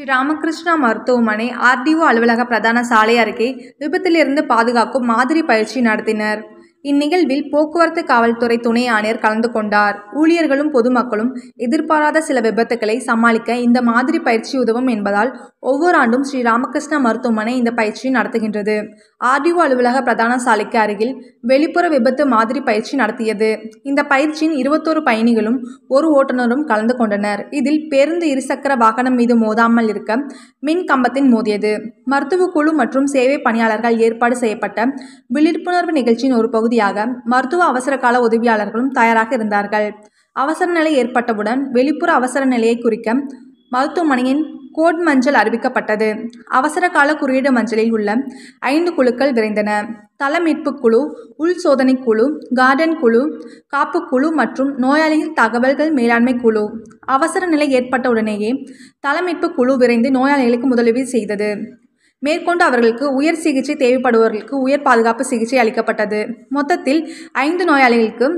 ராமகிருஷ்ணா மருத்துவமனை ஆர்டிஓ அலுவலக பிரதான சாலை அருகே விபத்திலிருந்து பாதுகாக்கும் மாதிரி பயிற்சி நடத்தினர் இந்நிகழ்வில் போக்குவரத்து காவல்துறை துணை ஆணையர் கலந்து கொண்டார் ஊழியர்களும் பொதுமக்களும் எதிர்பாராத சில விபத்துக்களை சமாளிக்க இந்த மாதிரி பயிற்சி உதவும் என்பதால் ஒவ்வொரு ஆண்டும் ஸ்ரீ ராமகிருஷ்ணா மருத்துவமனை இந்த பயிற்சி நடத்துகின்றது ஆர்டிஓ அலுவலக பிரதான சாலைக்கு அருகில் வெளிப்புற விபத்து மாதிரி பயிற்சி நடத்தியது இந்த பயிற்சியின் இருபத்தோரு பயணிகளும் ஒரு ஓட்டுநரும் கலந்து கொண்டனர் இதில் பேருந்து இருசக்கர வாகனம் மீது மோதாமல் இருக்க மின் கம்பத்தின் மோதியது மருத்துவ குழு மற்றும் சேவை பணியாளர்கள் ஏற்பாடு செய்யப்பட்ட விழிப்புணர்வு நிகழ்ச்சியின் ஒரு பகுதியாக மருத்துவ அவசர கால உதவியாளர்களும் தயாராக இருந்தார்கள் அவசர நிலை ஏற்பட்டவுடன் வெளிப்புற அவசர நிலையை குறிக்க மருத்துவமனையின் கோட் மஞ்சள் அறிவிக்கப்பட்டது அவசர கால குறியீடு மஞ்சளில் உள்ள ஐந்து குழுக்கள் விரைந்தன தள மீட்புக் குழு உள் சோதனை குழு கார்டன் குழு காப்பு குழு மற்றும் நோயாளியின் தகவல்கள் மேலாண்மை குழு அவசர நிலை ஏற்பட்ட உடனேயே தள மீட்புக் குழு விரைந்து நோயாளிகளுக்கு முதலுதவி செய்தது மேற்கொண்டு அவர்களுக்கு உயர் சிகிச்சை தேவைப்படுபவர்களுக்கு உயர் பாதுகாப்பு சிகிச்சை அளிக்கப்பட்டது மொத்தத்தில் ஐந்து நோயாளிகளுக்கு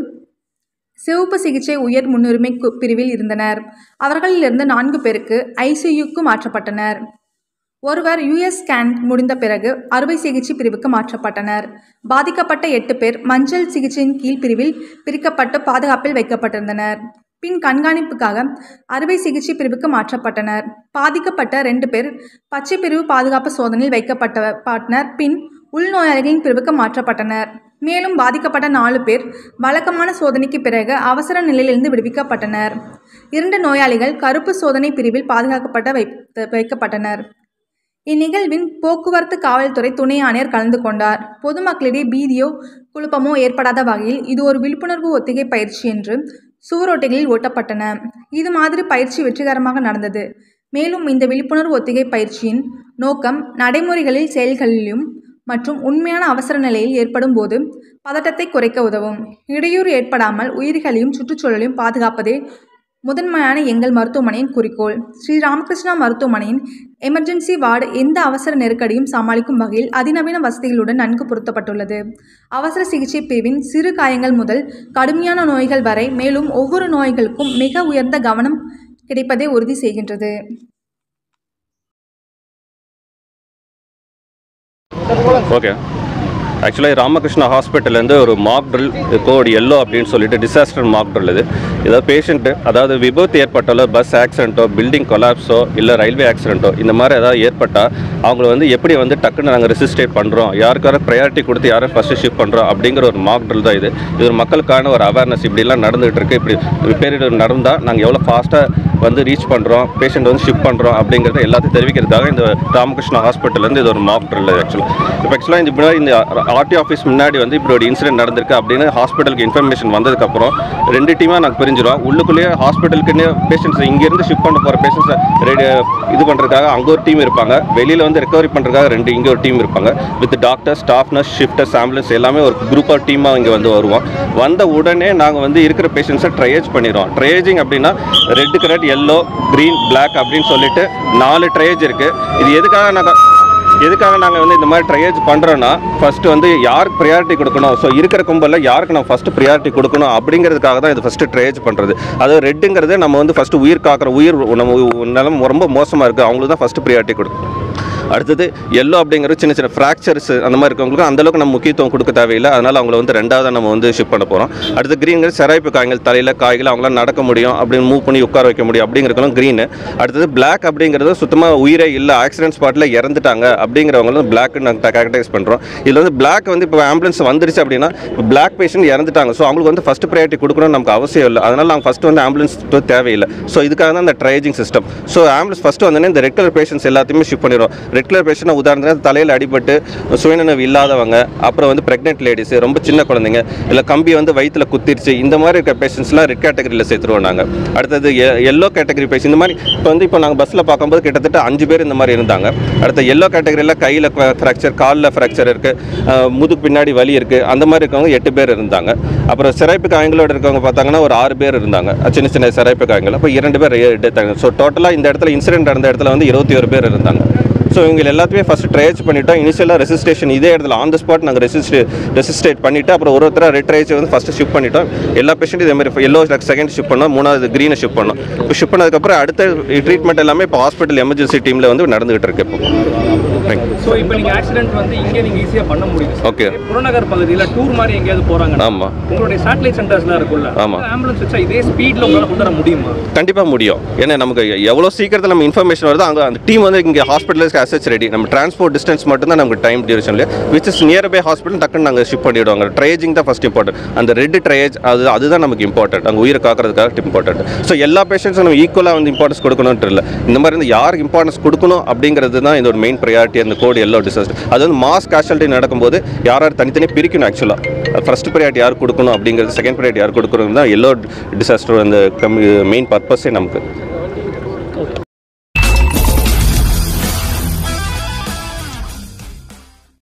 சிவப்பு சிகிச்சை உயர் முன்னுரிமை கு- பிரிவில் இருந்தனர் அவர்களிலிருந்து நான்கு பேருக்கு ஐசியுக்கு மாற்றப்பட்டனர் ஒருவர் யுஎஸ் ஸ்கேன் முடிந்த பிறகு அறுவை சிகிச்சை பிரிவுக்கு மாற்றப்பட்டனர் பாதிக்கப்பட்ட எட்டு பேர் மஞ்சள் சிகிச்சையின் கீழ் பிரிவில் பிரிக்கப்பட்டு பாதுகாப்பில் வைக்கப்பட்டிருந்தனர் பின் கண்காணிப்புக்காக அறுவை சிகிச்சை பிரிவுக்கு மாற்றப்பட்டனர் பாதிக்கப்பட்ட ரெண்டு பேர் பச்சை பிரிவு பாதுகாப்பு சோதனையில் வைக்கப்பட்ட பட்டனர் பின் உள்நோயாளிகளின் பிரிவுக்கு மாற்றப்பட்டனர் மேலும் பாதிக்கப்பட்ட நாலு பேர் வழக்கமான சோதனைக்கு பிறகு அவசர நிலையிலிருந்து விடுவிக்கப்பட்டனர் இரண்டு நோயாளிகள் கருப்பு சோதனை பிரிவில் பாதுகாக்கப்பட்ட வைத்து வைக்கப்பட்டனர் இந்நிகழ்வின் போக்குவரத்து காவல்துறை துணை ஆணையர் கலந்து கொண்டார் பொதுமக்களிடையே பீதியோ குழப்பமோ ஏற்படாத வகையில் இது ஒரு விழிப்புணர்வு ஒத்திகை பயிற்சி என்று சுவரொட்டிகளில் ஒட்டப்பட்டன இது மாதிரி பயிற்சி வெற்றிகரமாக நடந்தது மேலும் இந்த விழிப்புணர்வு ஒத்திகை பயிற்சியின் நோக்கம் நடைமுறைகளில் செயல்களிலும் மற்றும் உண்மையான அவசர நிலையில் ஏற்படும் போது பதட்டத்தை குறைக்க உதவும் இடையூறு ஏற்படாமல் உயிர்களையும் சுற்றுச்சூழலையும் பாதுகாப்பதே முதன்மையான எங்கள் மருத்துவமனையின் குறிக்கோள் ஸ்ரீ ராமகிருஷ்ணா மருத்துவமனையின் எமர்ஜென்சி வார்டு எந்த அவசர நெருக்கடியும் சமாளிக்கும் வகையில் அதிநவீன வசதிகளுடன் நன்கு பொருத்தப்பட்டுள்ளது அவசர சிகிச்சை பிரிவின் சிறு காயங்கள் முதல் கடுமையான நோய்கள் வரை மேலும் ஒவ்வொரு நோய்களுக்கும் மிக உயர்ந்த கவனம் கிடைப்பதை உறுதி செய்கின்றது ஓகே ஆக்சுவலாக ராமகிருஷ்ணா ஹாஸ்பிட்டல்லேருந்து ஒரு மாக் ட்ரில் கோட் எல்லோ அப்படின்னு சொல்லிட்டு டிசாஸ்டர் மாக் ட்ரில் இது ஏதாவது பேஷண்ட்டு அதாவது விபத்து ஏற்பட்டாலோ பஸ் ஆக்சிடென்ட்டோ பில்டிங் கொலாப்ஸோ இல்லை ரயில்வே ஆக்சிடென்ட்டோ இந்த மாதிரி ஏதாவது ஏற்பட்டால் அவங்கள வந்து எப்படி வந்து டக்குன்னு நாங்கள் ரெசிஸ்டேட் பண்ணுறோம் யாருக்கார ப்ரையாரிட்டி கொடுத்து யாரை ஃபஸ்ட்டு ஷிஃப்ட் பண்ணுறோம் அப்படிங்கிற ஒரு மாக் ட்ரில் தான் இது இது ஒரு மக்களுக்கான ஒரு அவேர்னஸ் இப்படிலாம் நடந்துகிட்டு இருக்கு இப்படி பேரிடர் நடந்தால் நாங்கள் எவ்வளோ ஃபாஸ்ட்டாக வந்து ரீச் பண்ணுறோம் பேஷண்ட் வந்து ஷிஃப்ட் பண்ணுறோம் அப்படிங்கிறத எல்லாத்தையும் தெரிவிக்கிறதுக்காக இந்த ராமகிருஷ்ணா ஹாஸ்பிட்டல்லேருந்து இது ஒரு மாக் ட்ரில் ஆக்சுவலாக இப்போ ஆக்சுவலாக இந்த முன்னாடி இந்த ஆர்டி ஆஃபீஸ் முன்னாடி வந்து இப்படி ஒரு இன்சிடென்ட் நடந்திருக்கு அப்படின்னு ஹாஸ்பிட்டலுக்கு இன்ஃபர்மேஷன் வந்ததுக்கப்புறம் ரெண்டு டீமாக நாங்கள் பிரிஞ்சிடும் உள்ளுக்குள்ளேயே ஹாஸ்பிட்டலுக்குன்னு பேஷண்ட்ஸ் இங்கேருந்து ஷிஃப்ட் பண்ண போகிற பேஷண்ட்ஸை ரெடி இது பண்ணுறதுக்காக அங்கே ஒரு டீம் இருப்பாங்க வெளியில் வந்து ரெக்கவரி பண்ணுறதுக்காக ரெண்டு இங்கே ஒரு டீம் இருப்பாங்க with doctor staff nurse shifters ambulance எல்லாமே ஒரு குரூப் ஆஃப் டீமாக இங்கே வந்து வருவோம் வந்த உடனே நாங்கள் வந்து இருக்கிற பேஷண்ட்ஸை ட்ரையேஜ் பண்ணிடுவோம் ட்ரையேஜிங் அப்படின்னா red colour yellow green Black அப்படின்னு சொல்லிட்டு நாலு ட்ரையேஜ் இருக்குது இது எதுக்காக நாங்கள் எதுக்காக நாங்கள் வந்து இந்த மாதிரி ட்ரையேஜ் பண்ணுறோன்னா ஃபஸ்ட்டு வந்து யாருக்கு ப்ரியாரிட்டி கொடுக்கணும் ஸோ இருக்கிற கும்பலில் யாருக்கு நம்ம ஃபஸ்ட்டு ப்ரியாரிட்டி கொடுக்கணும் அப்படிங்கிறதுக்காக தான் இது ஃபஸ்ட்டு ட்ரையேஜ் பண்ணுறது அது ரெட்டுங்கிறது நம்ம வந்து ஃபஸ்ட்டு உயிர் காக்கிற உயிர் நம்ம உ- நிலம் ரொம்ப மோசமாக இருக்குது அவங்களுக்கு தான் ஃபஸ்ட்டு ப்ரியாரிட்டி கொடுக்கணும் அடுத்தது எல்லோ அப்படிங்கிறது சின்ன சின்ன ஃப்ராக்சர்ஸ் அந்த மாதிரி இருக்கவங்களுக்கு அந்தளவுக்கு நம்ம முக்கியத்துவம் கொடுக்க தேவையில்லை அதனால் அவங்கள வந்து ரெண்டாவது நம்ம வந்து ஷிஃப்ட் பண்ண போகிறோம் அடுத்து க்ரீன்கிறது சிராய்ப்பு காய்கள் தலையில் காய்கள் அவங்களாம் நடக்க முடியும் அப்படின்னு மூவ் பண்ணி உட்கார வைக்க முடியும் அப்படிங்கிறதுலாம் க்ரீனு அடுத்தது Black அப்படிங்கிறது சுத்தமாக உயிரே இல்லை ஆக்சிடென்ட் ஸ்பாட்டில் இறந்துட்டாங்க அப்படிங்கிறவங்களும் பிளாக் நாங்கள் கேரக்டரைஸ் பண்ணுறோம் இதில் வந்து Black வந்து இப்போ ஆம்புலன்ஸ் வந்துருச்சு அப்படின்னா இப்போ பிளாக் பேஷண்ட் இறந்துட்டாங்க ஸோ அவங்களுக்கு வந்து ஃபஸ்ட் ப்ரையாரிட்டி கொடுக்கணும்னு நமக்கு அவசியம் இல்லை அதனால் நாங்கள் ஃபஸ்ட்டு வந்து ஆம்புலன்ஸ் தேவையில்லை ஸோ இதுக்காக தான் இந்த triaging system so ambulance first வந்தோடனே இந்த ரெட் கலர் பேஷண்ட்ஸ் எல்லாத்தையுமே ஷிஃப்ட் பண்ணிடுவோம் ரெட் கலர் பேஷண்ட் உதாரணத்துக்கு தலையில் அடிபட்டு சுயநினைவு இல்லாதவங்க அப்புறம் வந்து ப்ரெக்னென்ட் லேடிஸ் ரொம்ப சின்ன குழந்தைங்க இல்லை கம்பி வந்து வயித்துல குத்திருச்சு இந்த மாதிரி இருக்க பேஷண்ட்ஸ்லாம் ரெட் கேட்டகரியில் சேர்த்துருவோம் நாங்கள் அடுத்தது எல்லோ கேட்டகரி பேஷண்ட் இந்த மாதிரி இப்போ வந்து இப்போ நாங்கள் பஸ்ஸில் பார்க்கும்போது கிட்டத்தட்ட அஞ்சு பேர் இந்த மாதிரி இருந்தாங்க அடுத்த எல்லோ கேட்டகரியில் கையில் ஃப்ராக்சர் காலில் ஃப்ராக்சர் இருக்குது முதுகு பின்னாடி வலி இருக்குது அந்த மாதிரி இருக்கவங்க எட்டு பேர் இருந்தாங்க அப்புறம் சிறைப்பு காயங்களோட இருக்கவங்க பார்த்தாங்கன்னா ஒரு ஆறு பேர் இருந்தாங்க சின்ன சின்ன சிறைப்பு காயங்கள் அப்போ இரண்டு பேர் டெத் ஆகும் ஸோ டோட்டலாக இந்த இடத்துல இன்சிடென்ட் நடந்த இடத்துல வந்து இருபத்தி ஒரு பேர் இருந்தாங்க ஸோ இவங்க எல்லாத்தையுமே ஃபஸ்ட் ட்ரையேஜ் பண்ணிட்டோம் இனிஷியலாக ரெசிஸ்டேஷன் இதே இடத்துல ஆன் த ஸ்பாட் நாங்கள் ரெசிஸ்ட் ரெசிஸ்டேட் பண்ணிவிட்டு அப்புறம் ஒரு ஒருத்தராக ரெட் ட்ரையேஜ் வந்து ஃபஸ்ட்டு ஷிஃப்ட் பண்ணிட்டோம் எல்லா பேஷண்ட்டும் இதே மாதிரி எல்லோ செகண்ட் ஷிஃப்ட் பண்ணோம் மூணாவது க்ரீனை ஷிஃப்ட் பண்ணோம் இப்போ ஷிஃப்ட் பண்ணதுக்கப்புறம் அடுத்த ட்ரீட்மெண்ட் எல்லாமே இப்போ ஹாஸ்பிட்டல் எமர்ஜென்சி டீமில் வந்து நடந்துகிட்டு இருக்கு இப்போ தேங்க்யூ ஸோ இப்போ நீங்கள் ஆக்சிடென்ட் வந்து இங்கே நீங்கள் ஈஸியாக பண்ண முடியும் Okay. புறநகர் பகுதியில் டூர் மாதிரி எங்கேயாவது போகிறாங்கன்னா ஆமாம் உங்களுடைய சேட்டலைட் சென்டர்ஸ்லாம் இருக்கும்ல ஆமா. ஆம்புலன்ஸ் வச்சா இதே ஸ்பீடில் உங்களால் கொண்டு வர முடியுமா கண்டிப்பாக முடியும் ஏன்னா நமக்கு எவ்வளோ சீக்கிரத்தில் நம்ம இன்ஃபர்மேஷன் வருதோ அங்கே அந்த டீம் வந்து இங்கே ஹாஸ்பிட்டலுக்கு அசச் ரெடி நம்ம டிரான்ஸ்போர்ட் டிஸ்டன்ஸ் மட்டும்தான் நமக்கு டைம் டியூரேஷன்ல விச் இஸ் நியர்பை ஹாஸ்பிட்டல் டக்குன்னு நாங்கள் ஷிஃப்ட் பண்ணிவிடுவாங்க ட்ரையேஜிங் தான் ஃபஸ்ட் இம்பார்ட்டன்ட் அந்த ரெட் ட்ரையேஜ் அது அதுதான் நமக்கு இம்பார்ட்டன்ட் அங்கே உயிரை காக்கிறதுக்காக இம்பார்ட்டன்ட் ஸோ எல்லா பேஷண்ட்ஸும் நம்ம ஈக்குவலாக வந்து இம்பார்ட்டன்ஸ் கொடுக்கணும்னு இல்லை இந்த மாதிரி வந்து யாருக்கு இம்பார்ட்டன்ஸ் கொடுக்கணும் அப்படிங்கிறது தான் இதோட மெயின் ப்ரையாரிட்டி அந்த கோடு எல்லோ டிசாஸ்டர் அது வந்து மாஸ் கேஷுவலிட்டி நடக்கும்போது யார் யார் தனித்தனி பிரிக்கணும் ஆக்சுவலாக ஃபர்ஸ்ட் ப்ரையாரிட்டி யார் கொடுக்கணும் அப்படிங்கிறது செகண்ட் ப்ரையாரிட்டி யார் கொடுக்கணும் தான் எல்லோ டிசாஸ்டர் அந்த மெயின் பர்பஸே நமக்கு